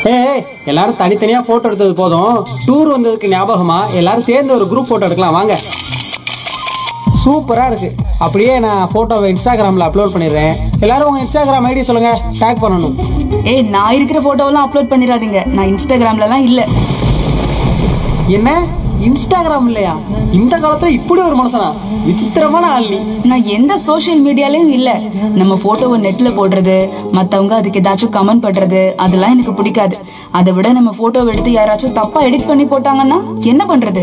ஏய் எல்லாரும் தனித்தனியா போட்டோ எடுத்தது போதும் டூர் வந்ததுக்கு ஞாபகமா எல்லாரும் சேர்ந்து ஒரு குரூப் போட்டோ எடுக்கலாம் வாங்க சூப்பரா இருக்கு அப்படியே நான் போட்டோவை இன்ஸ்டாகிராம்ல அப்லோட் பண்ணிடுறேன் எல்லாரும் உங்க இன்ஸ்டாகிராம் ஐடி சொல்லுங்க டேக் பண்ணணும் ஏய் நான் இருக்கிற போட்டோவெல்லாம் அப்லோட் பண்ணிடாதீங்க நான் இன்ஸ்டாகிராம்லலாம் இல்ல என்ன இன்ஸ்டாகிராம் இல்லையா இந்த காலத்துல இப்படி ஒரு மனுஷனா விசித்திரமான ஆள் நீ நான் எந்த சோஷியல் மீடியாலயும் இல்ல நம்ம போட்டோவை நெட்ல போடுறது மத்தவங்க அதுக்கு ஏதாச்சும் கமெண்ட் பண்றது அதெல்லாம் எனக்கு பிடிக்காது அதை விட நம்ம போட்டோவை எடுத்து யாராச்சும் தப்பா எடிட் பண்ணி போட்டாங்கன்னா என்ன பண்றது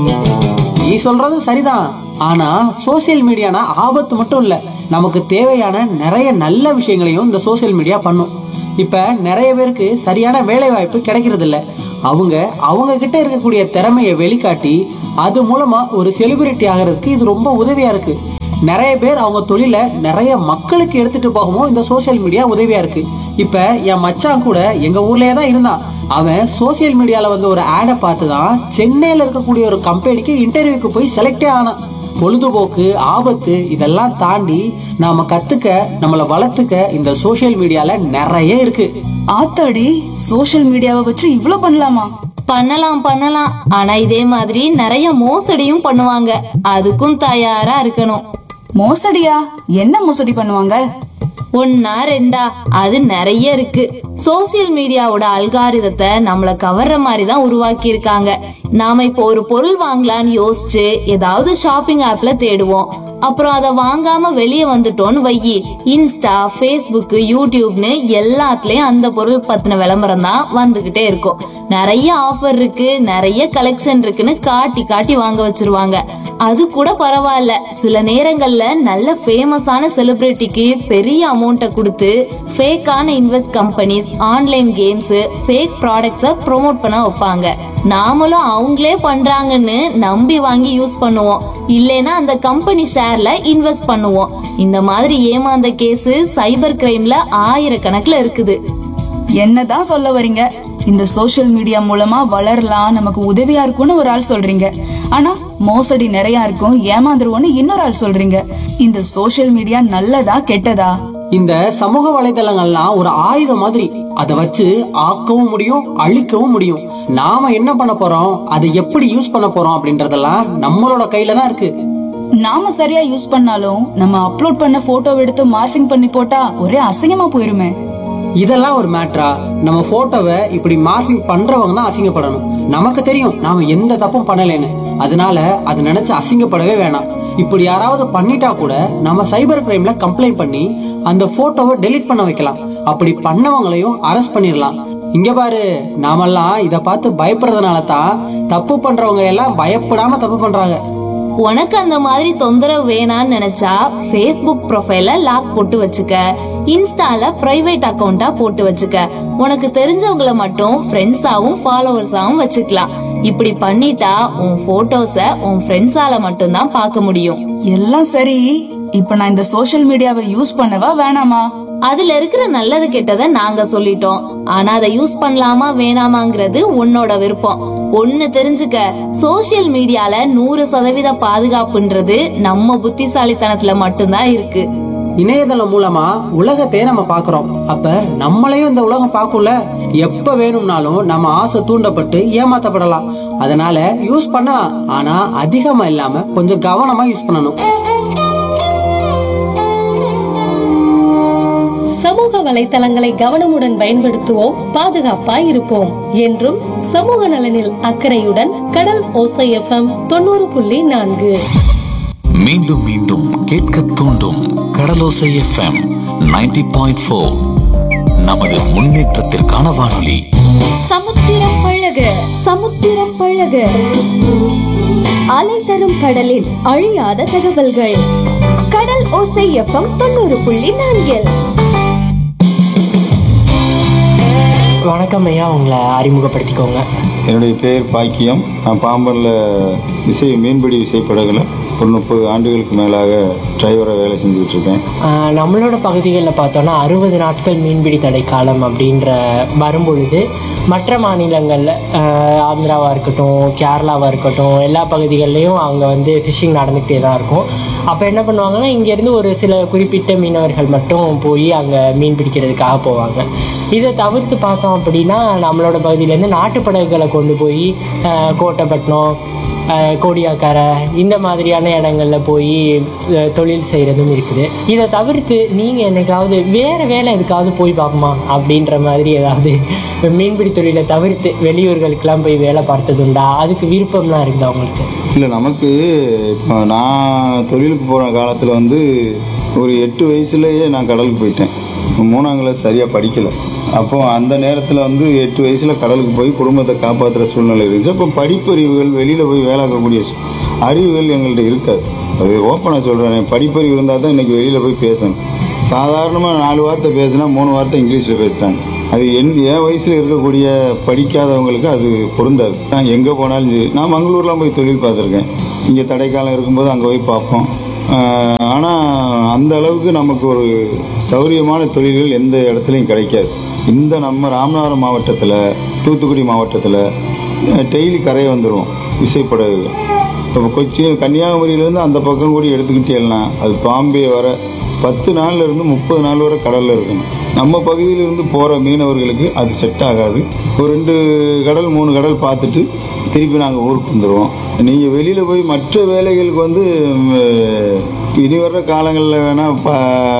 நீ சொல்றது சரிதான் ஆனா சோசியல் மீடியானா ஆபத்து மட்டும் இல்ல நமக்கு தேவையான நிறைய நல்ல விஷயங்களையும் இந்த சோசியல் மீடியா பண்ணும் இப்ப நிறைய பேருக்கு சரியான வேலை வாய்ப்பு கிடைக்கிறது இல்ல அவங்க அவங்க கிட்ட இருக்கக்கூடிய திறமையை வெளிக்காட்டி அது மூலமா ஒரு செலிபிரிட்டி ஆகிறதுக்கு இது ரொம்ப உதவியா இருக்கு நிறைய பேர் அவங்க தொழிலை நிறைய மக்களுக்கு எடுத்துட்டு போகவும் இந்த சோசியல் மீடியா உதவியா இருக்கு இப்ப என் மச்சான் கூட எங்க ஊர்லயே தான் இருந்தான் அவன் சோசியல் மீடியால வந்து ஒரு ஆடை பார்த்து தான் சென்னையில இருக்கக்கூடிய ஒரு கம்பெனிக்கு இன்டர்வியூக்கு போய் செலக்டே ஆனான் பொழுதுபோக்கு ஆபத்து இதெல்லாம் தாண்டி நாம கத்துக்க நம்மளை வளர்த்துக்க இந்த சோசியல் மீடியால நிறைய இருக்கு ஆத்தாடி சோஷியல் மீடியாவை வச்சு இவ்ளோ பண்ணலாமா பண்ணலாம் பண்ணலாம் ஆனா இதே மாதிரி நிறைய மோசடியும் பண்ணுவாங்க அதுக்கும் தயாரா இருக்கணும் மோசடியா என்ன மோசடி பண்ணுவாங்க ஒன்னா ரெண்டா அது நிறைய இருக்கு சோசியல் மீடியாவோட அல்காரிதத்தை நம்மள கவர்ற மாதிரி தான் உருவாக்கி இருக்காங்க நாம இப்போ ஒரு பொருள் வாங்கலாம்னு யோசிச்சு ஏதாவது ஷாப்பிங் ஆப்ல தேடுவோம் அப்புறம் அதை வாங்காம வெளியே வந்துட்டோம்னு வையி இன்ஸ்டா ஃபேஸ்புக் யூடியூப்னு எல்லாத்துலயும் அந்த பொருள் பத்தின விளம்பரம் தான் வந்துகிட்டே இருக்கும் நிறைய ஆஃபர் இருக்கு நிறைய கலெக்ஷன் இருக்குன்னு காட்டி காட்டி வாங்க வச்சிருவாங்க அது கூட பரவாயில்ல சில நேரங்கள்ல நல்ல ஃபேமஸான செலிபிரிட்டிக்கு பெரிய அமௌண்ட்டை கொடுத்து ஃபேக்கான invest companies online games fake ப்ராடக்ட்ஸை ப்ரோமோட் பண்ண வைப்பாங்க நாமளும் அவங்களே பண்றாங்கன்னு நம்பி வாங்கி யூஸ் பண்ணுவோம் இல்லைன்னா அந்த கம்பெனி ஷேர்ல இன்வெஸ்ட் பண்ணுவோம் இந்த மாதிரி ஏமாந்த கேஸ் சைபர் கிரைம்ல ஆயிரக்கணக்குல இருக்குது என்னதான் சொல்ல வர்றீங்க இந்த சோஷியல் மீடியா மூலமா வளரலாம் நமக்கு உதவியா இருக்கும்னு ஒரு ஆள் சொல்றீங்க ஆனா மோசடி நிறைய இருக்கும் ஏமாந்துருவோம்னு இன்னொரு ஆள் சொல்றீங்க இந்த சோஷியல் மீடியா நல்லதா கெட்டதா இந்த சமூக வலைதளங்கள்லாம் ஒரு ஆயுதம் மாதிரி அதை வச்சு ஆக்கவும் முடியும் அழிக்கவும் முடியும் நாம என்ன பண்ண போறோம் அதை எப்படி யூஸ் பண்ண போறோம் அப்படின்றதெல்லாம் நம்மளோட கையில தான் இருக்கு நாம சரியா யூஸ் பண்ணாலும் நம்ம அப்லோட் பண்ண போட்டோ எடுத்து மார்ஃபிங் பண்ணி போட்டா ஒரே அசிங்கமா போயிருமே இதெல்லாம் ஒரு மேட்ரா நம்ம போட்டோவை இப்படி மார்க்கிங் பண்றவங்க தான் அசிங்கப்படணும் நமக்கு தெரியும் நாம எந்த தப்பும் பண்ணலைன்னு அதனால அது நினைச்சு அசிங்கப்படவே வேணாம் இப்படி யாராவது பண்ணிட்டா கூட நம்ம சைபர் கிரைம்ல கம்ப்ளைண்ட் பண்ணி அந்த போட்டோவை டெலீட் பண்ண வைக்கலாம் அப்படி பண்ணவங்களையும் அரெஸ்ட் பண்ணிடலாம் இங்க பாரு நாமெல்லாம் இத பார்த்து பயப்படுறதுனால தான் தப்பு பண்றவங்க எல்லாம் பயப்படாம தப்பு பண்றாங்க உனக்கு அந்த மாதிரி தொந்தரவு வேணான்னு நினைச்சா ஃபேஸ்புக் ப்ரொஃபைல லாக் போட்டு வச்சுக்க இன்ஸ்டால பிரைவேட் அக்கவுண்டா போட்டு வச்சுக்க உனக்கு தெரிஞ்சவங்கள மட்டும் ஃப்ரெண்ட்ஸாவும் ஃபாலோவர்ஸாவும் வச்சுக்கலாம் இப்படி பண்ணிட்டா உன் போட்டோஸ உன் ஃப்ரெண்ட்ஸால மட்டும்தான் பார்க்க முடியும் எல்லாம் சரி இப்ப நான் இந்த சோஷியல் மீடியாவை யூஸ் பண்ணவா வேணாமா அதுல இருக்கிற நல்லது கெட்டதை நாங்க சொல்லிட்டோம் ஆனா அதை யூஸ் பண்ணலாமா வேணாமாங்கிறது உன்னோட விருப்பம் ஒண்ணு தெரிஞ்சுக்க சோசியல் மீடியால நூறு சதவீத பாதுகாப்புன்றது நம்ம புத்திசாலித்தனத்துல மட்டும்தான் இருக்கு இணையதளம் மூலமா உலகத்தையே நம்ம பாக்குறோம் அப்ப நம்மளையும் இந்த உலகம் பார்க்கும்ல எப்ப வேணும்னாலும் நம்ம ஆசை தூண்டப்பட்டு ஏமாத்தப்படலாம் அதனால யூஸ் பண்ணலாம் ஆனா அதிகமா இல்லாம கொஞ்சம் கவனமா யூஸ் பண்ணணும் சமூக வலைத்தளங்களை கவனமுடன் பயன்படுத்துவோம் பாதுகாப்பாய் இருப்போம் என்றும் சமூக நலனில் அக்கறையுடன் கடல் ஓசை எஃப்எம் தொண்ணூறு புள்ளி நான்கு மீண்டும் மீண்டும் கேட்க தூண்டும் கடலோசை எஃப்எம் 90.4 பாயிண்ட் ஃபோர் நமது முன்னேற்றத்திற்கான வானொலி சமுத்திரம் பழக சமுத்திரம் பழக அலை தரும் கடலில் அழியாத தகவல்கள் கடல் ஓசை எஃப்எம் தொண்ணூறு புள்ளி நான்கில் வணக்கம் ஐயா உங்களை அறிமுகப்படுத்திக்கோங்க என்னுடைய பேர் பாக்கியம் நான் பாம்பனில் விசை மீன்பிடி விசைப்படகுல ஒரு முப்பது ஆண்டுகளுக்கு மேலாக டிரைவராக வேலை செஞ்சுட்டு இருக்கேன் ஆஹ் நம்மளோட பகுதிகளில் பார்த்தோன்னா அறுபது நாட்கள் மீன்பிடி தடை காலம் அப்படின்ற வரும்பொழுது மற்ற மாநிலங்களில் ஆந்திராவாக இருக்கட்டும் கேரளாவாக இருக்கட்டும் எல்லா பகுதிகள்லேயும் அங்கே வந்து ஃபிஷிங் நடந்துக்கிட்டே தான் இருக்கும் அப்போ என்ன பண்ணுவாங்கன்னா இங்கேருந்து ஒரு சில குறிப்பிட்ட மீனவர்கள் மட்டும் போய் அங்கே மீன் பிடிக்கிறதுக்காக போவாங்க இதை தவிர்த்து பார்த்தோம் அப்படின்னா நம்மளோட பகுதியிலேருந்து நாட்டுப்படகுகளை கொண்டு போய் அஹ், கோட்டைப்பட்டினம் அஹ், கோடியாக்கரை இந்த மாதிரியான இடங்கள்ல போய் அஹ், தொழில் செய்கிறதும் இருக்குது இதை தவிர்த்து நீங்கள் என்னைக்காவது வேறு வேலை எதுக்காவது போய் பார்ப்போமா அப்படின்ற மாதிரி ஏதாவது மீன்பிடி தொழிலை தவிர்த்து வெளியூர்களுக்கெல்லாம் போய் வேலை பார்த்ததுண்டா அதுக்கு விருப்பம்லாம் இருக்குதா உங்களுக்கு இல்லை நமக்கு இப்போ நான் தொழிலுக்கு போகிற காலத்தில் வந்து ஒரு எட்டு வயசுலேயே நான் கடலுக்கு போயிட்டேன் மூணாம் கிளாஸ் சரியாக படிக்கலை அப்போ அந்த நேரத்தில் வந்து எட்டு வயசில் கடலுக்கு போய் குடும்பத்தை காப்பாற்றுற சூழ்நிலை இருந்துச்சு அப்போ படிப்பறிவுகள் வெளியில் போய் வேலாக்கக்கூடிய சு- அறிவுகள் எங்கள்கிட்ட இருக்காது அது ஓப்பனாக சொல்கிறேன் படிப்பறிவு இருந்தால் தான் இன்றைக்கி வெளியில் போய் பேசணும் சாதாரணமாக நாலு வார்த்தை பேசினா மூணு வார்த்தை இங்கிலீஷில் பேசுகிறாங்க அது என் என் வயசில் இருக்கக்கூடிய படிக்காதவங்களுக்கு அது பொருந்தாது நான் எங்கே போனாலும் சரி நான் மங்களூர்லாம் போய் தொழில் பார்த்துருக்கேன் இங்கே தடைக்காலம் இருக்கும்போது அங்கே போய் பார்ப்போம் ஆனால் அந்த அளவுக்கு நமக்கு ஒரு சௌரியமான தொழில்கள் எந்த இடத்துலையும் கிடைக்காது இந்த நம்ம ராமநாதபுரம் மாவட்டத்தில் தூத்துக்குடி மாவட்டத்தில் டெய்லி கரையை வந்துடுவோம் விசைப்படகுகள் இப்போ கொச்சி கன்னியாகுமரியிலேருந்து அந்த பக்கம் கூட எடுத்துக்கிட்டேன்னா அது பாம்பே வர பத்து நாள்ல இருந்து முப்பது நாள் வரை கடலில் இருக்கணும் நம்ம பகுதியிலிருந்து போகிற மீனவர்களுக்கு அது செட் ஆகாது ஒரு ரெண்டு கடல் மூணு கடல் பார்த்துட்டு திருப்பி நாங்கள் ஊருக்கு வந்துடுவோம் நீங்கள் வெளியில் போய் மற்ற வேலைகளுக்கு வந்து ம், இனி வர்ற காலங்களில் வேணால் ப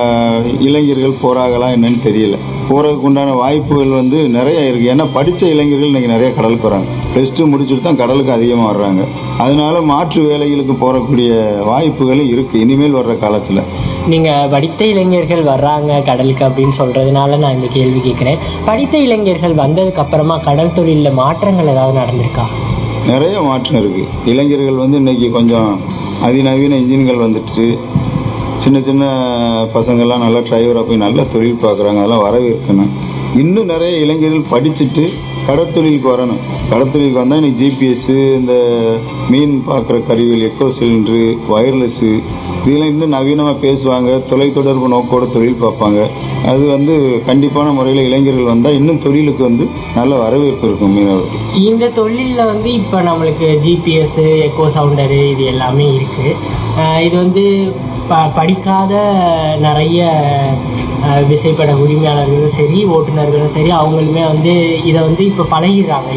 இளைஞர்கள் போகிறாங்களா என்னன்னு தெரியல போகிறதுக்கு உண்டான வாய்ப்புகள் வந்து நிறைய இருக்குது ஏன்னா படித்த இளைஞர்கள் இன்றைக்கி நிறைய கடலுக்கு வராங்க ப்ளஸ் டூ முடிச்சுட்டு தான் கடலுக்கு அதிகமாக வர்றாங்க அதனால மாற்று வேலைகளுக்கு போகக்கூடிய வாய்ப்புகளும் இருக்குது இனிமேல் வர்ற காலத்தில் நீங்கள் படித்த இளைஞர்கள் வர்றாங்க கடலுக்கு அப்படின்னு சொல்கிறதுனால நான் இந்த கேள்வி கேட்குறேன் படித்த இளைஞர்கள் வந்ததுக்கு அப்புறமா கடல் தொழிலில் மாற்றங்கள் ஏதாவது நடந்திருக்கா நிறைய மாற்றம் இருக்குது இளைஞர்கள் வந்து இன்றைக்கி கொஞ்சம் அதிநவீன இன்ஜின்கள் வந்துடுச்சு சின்ன சின்ன பசங்கள்லாம் நல்லா டிரைவராக போய் நல்லா தொழில் பார்க்குறாங்க அதெல்லாம் வரவேற்கணும் இன்னும் நிறைய இளைஞர்கள் படிச்சுட்டு கடற்தொழிலுக்கு வரணும் கடற்தொழிலுக்கு வந்தால் இன்னைக்கு ஜிபிஎஸ்ஸு இந்த மீன் பார்க்குற கருவிகள் எக்கோ சிலிண்ட்ரு வயர்லெஸ்ஸு இதெல்லாம் இன்னும் நவீனமாக பேசுவாங்க தொலைத்தொடர்பு நோக்கோட தொழில் பார்ப்பாங்க அது வந்து கண்டிப்பான முறையில் இளைஞர்கள் வந்தால் இன்னும் தொழிலுக்கு வந்து நல்ல வரவேற்பு இருக்கும் மீனவர்கள் இந்த தொழிலில் வந்து இப்போ நம்மளுக்கு ஜிபிஎஸ் எக்கோ சவுண்டரு இது எல்லாமே இருக்குது இது வந்து ப படிக்காத நிறைய அஹ், விசைப்பட உரிமையாளர்களும் சரி ஓட்டுநர்களும் சரி அவங்களுமே வந்து இதை வந்து இப்போ பழகிடுறாங்க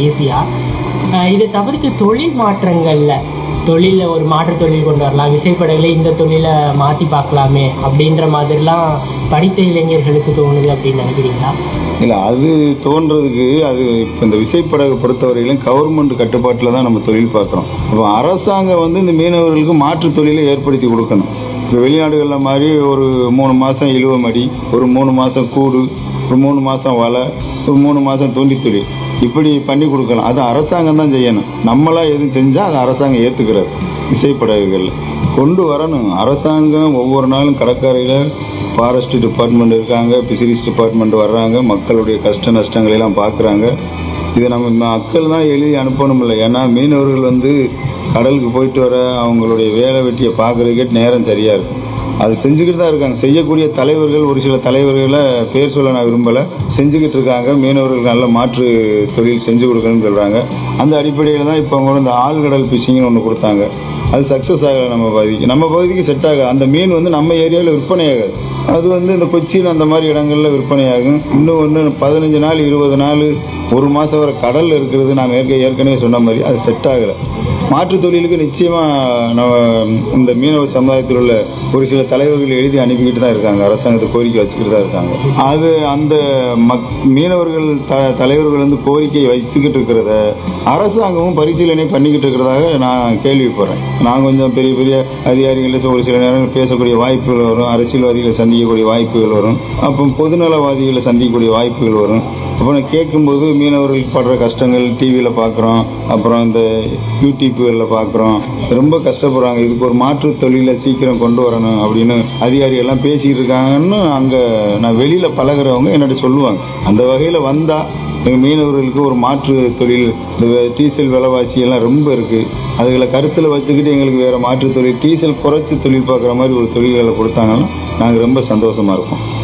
ஈஸியாக இதை தவிர்த்து தொழில் மாற்றங்களில் தொழிலில் ஒரு மாற்றுத் தொழில் கொண்டு வரலாம் விசைப்படகுல இந்த தொழிலை மாற்றி பார்க்கலாமே அப்படின்ற மாதிரிலாம் படித்த இளைஞர்களுக்கு தோணுது அப்படின்னு நினைக்கிறீங்களா இல்லை அது தோன்றதுக்கு அது இப்போ இந்த விசைப்படகை பொறுத்தவரையிலும் கவர்மெண்ட் கட்டுப்பாட்டில் தான் நம்ம தொழில் பார்க்குறோம் அப்போ அரசாங்கம் வந்து இந்த மீனவர்களுக்கு மாற்றுத் தொழிலை ஏற்படுத்தி கொடுக்கணும் இப்போ வெளிநாடுகளில் மாதிரி ஒரு மூணு மாதம் இழுவ மடி ஒரு மூணு மாதம் கூடு ஒரு மூணு மாதம் வலை ஒரு மூணு மாதம் தூண்டி தொழில் இப்படி பண்ணி கொடுக்கலாம் அது அரசாங்கம் தான் செய்யணும் நம்மளா எதுவும் செஞ்சால் அது அரசாங்கம் ஏற்றுக்கிறது விசைப்படகுகள் கொண்டு வரணும் அரசாங்கம் ஒவ்வொரு நாளும் கடற்கரையில் ஃபாரஸ்ட் டிபார்ட்மெண்ட் இருக்காங்க ஃபிஷரிஸ் டிபார்ட்மெண்ட் வர்றாங்க மக்களுடைய கஷ்ட நஷ்டங்களை எல்லாம் பார்க்குறாங்க இதை நம்ம மக்கள் தான் எழுதி அனுப்பணும் இல்லை ஏன்னா மீனவர்கள் வந்து கடலுக்கு போயிட்டு வர அவங்களுடைய வேலை வெட்டியை பார்க்குறதுக்கே நேரம் சரியாக இருக்கும் அது செஞ்சுக்கிட்டு தான் இருக்காங்க செய்யக்கூடிய தலைவர்கள் ஒரு சில தலைவர்களை பேர் சொல்ல நான் விரும்பலை செஞ்சுக்கிட்டு இருக்காங்க மீனவர்களுக்கு நல்ல மாற்று தொழில் செஞ்சு கொடுக்கணும்னு சொல்கிறாங்க அந்த அடிப்படையில் தான் இப்போ அவங்க இந்த ஆழ்கடல் ஃபிஷிங்னு ஒன்று கொடுத்தாங்க அது சக்ஸஸ் ஆகலை நம்ம பகுதிக்கு நம்ம பகுதிக்கு செட் ஆகாது அந்த மீன் வந்து நம்ம ஏரியாவில் விற்பனை ஆகாது அது வந்து இந்த கொச்சின் அந்த மாதிரி இடங்களில் விற்பனையாகும் இன்னும் ஒன்று பதினஞ்சு நாள் இருபது நாள் ஒரு மாதம் வரை கடலில் இருக்கிறது நான் ஏற்க ஏற்கனவே சொன்ன மாதிரி அது செட் ஆகலை மாற்றுத் தொழிலுக்கு நிச்சயமாக நம்ம இந்த மீனவ சமுதாயத்தில் உள்ள ஒரு சில தலைவர்கள் எழுதி அனுப்பிக்கிட்டு தான் இருக்காங்க அரசாங்கத்தை கோரிக்கை வச்சுக்கிட்டு தான் இருக்காங்க அது அந்த மக் மீனவர்கள் த தலைவர்கள் வந்து கோரிக்கை வச்சுக்கிட்டு இருக்கிறத அரசாங்கமும் பரிசீலனை பண்ணிக்கிட்டு இருக்கிறதாக நான் கேள்விப்படுறேன் நான் கொஞ்சம் பெரிய பெரிய அதிகாரிகள் ஒரு சில நேரங்கள் பேசக்கூடிய வாய்ப்புகள் வரும் அரசியல்வாதிகளை சந்திக்கக்கூடிய வாய்ப்புகள் வரும் அப்போ பொதுநலவாதிகளை சந்திக்கக்கூடிய வாய்ப்புகள் வரும் அப்போ நான் கேட்கும்போது மீனவர்கள் படுற கஷ்டங்கள் டிவியில் பார்க்குறோம் அப்புறம் இந்த யூடியூப்புகளில் பார்க்குறோம் ரொம்ப கஷ்டப்படுறாங்க இதுக்கு ஒரு மாற்று தொழிலை சீக்கிரம் கொண்டு வரணும் அப்படின்னு அதிகாரிகள் எல்லாம் பேசிக்கிட்டு இருக்காங்கன்னு அங்கே நான் வெளியில் பழகுறவங்க என்னட்ட சொல்லுவாங்க அந்த வகையில் வந்தால் எங்கள் மீனவர்களுக்கு ஒரு மாற்று தொழில் இந்த வே- டீசல் விலைவாசி எல்லாம் ரொம்ப இருக்குது அதுகளை கருத்தில் வச்சுக்கிட்டு எங்களுக்கு வேறு மாற்று தொழில் டீசல் குறைச்சி தொழில் பார்க்குற மாதிரி ஒரு தொழில்களை கொடுத்தாங்கன்னா நாங்கள் ரொம்ப சந்தோஷமாக இருப்போம்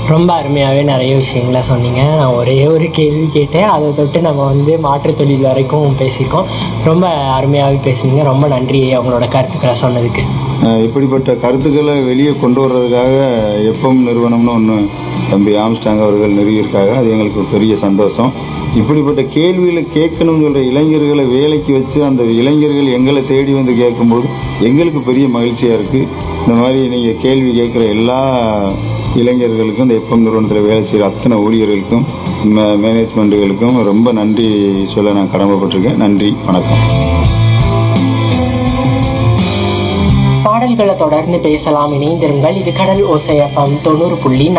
ரொம்ப அருமையாகவே நிறைய விஷயங்களை சொன்னீங்க நான் ஒரே ஒரு கேள்வி கேட்டேன் அதை தொட்டு நம்ம வந்து மாற்றுத் தொழில் வரைக்கும் பேசியிருக்கோம் ரொம்ப அருமையாகவே பேசுனீங்க ரொம்ப நன்றி அவங்களோட கருத்துக்களை சொன்னதுக்கு அஹ் இப்படிப்பட்ட கருத்துக்களை வெளியே கொண்டு வர்றதுக்காக எப்பம் நிறுவனம்னு ஒன்று தம்பி ஆம்ஸ்டாங் அவர்கள் நிறுவியிருக்காங்க அது எங்களுக்கு ஒரு பெரிய சந்தோஷம் இப்படிப்பட்ட கேள்விகளை கேட்கணும்னு சொல்கிற இளைஞர்களை வேலைக்கு வச்சு அந்த இளைஞர்கள் எங்களை தேடி வந்து கேட்கும்போது எங்களுக்கு பெரிய மகிழ்ச்சியாக இருக்குது இந்த மாதிரி நீங்கள் கேள்வி கேட்குற எல்லா இளைஞர்களுக்கும் இந்த எப்பம் நிறுவனத்தில் வேலை செய்கிற அத்தனை ஊழியர்களுக்கும் மே- மேனேஜ்மெண்ட்டுகளுக்கும் ரொம்ப நன்றி சொல்ல நான் கடமைப்பட்டிருக்கேன் நன்றி வணக்கம் பாடல்களை தொடர்ந்து பேசலாம் இணைந்திருங்கள் இது கடல் ஓசை எஃப்எம் தொண்ணூறு புள்ளி